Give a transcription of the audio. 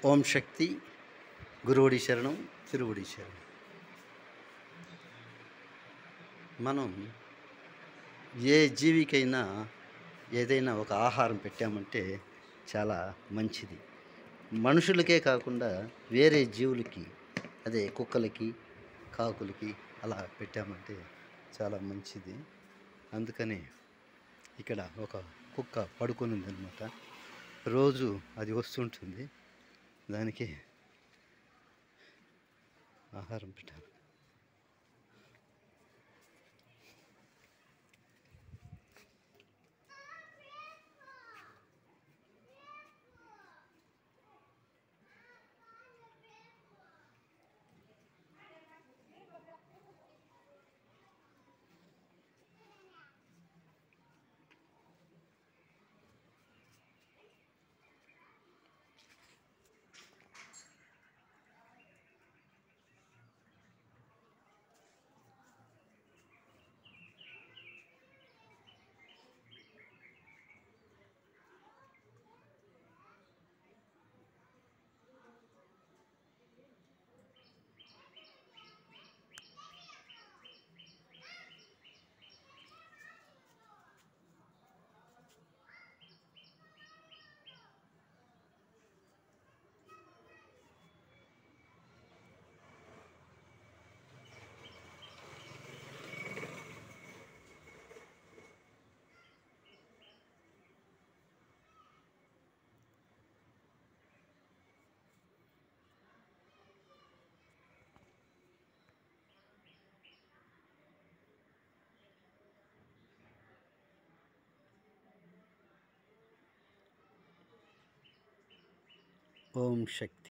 ఓం శక్తి గురువుడి శరణం తిరువుడి శరణం మనం ఏ జీవికైనా ఏదైనా ఒక ఆహారం పెట్టామంటే చాలా మంచిది మనుషులకే కాకుండా వేరే జీవులకి అదే కుక్కలకి కాకులకి అలా పెట్టామంటే చాలా మంచిది అందుకని ఇక్కడ ఒక కుక్క పడుకొని ఉందన్నమాట రోజు అది వస్తుంటుంది దానికి ఆహారం పెట్టాలి ఓం శక్తి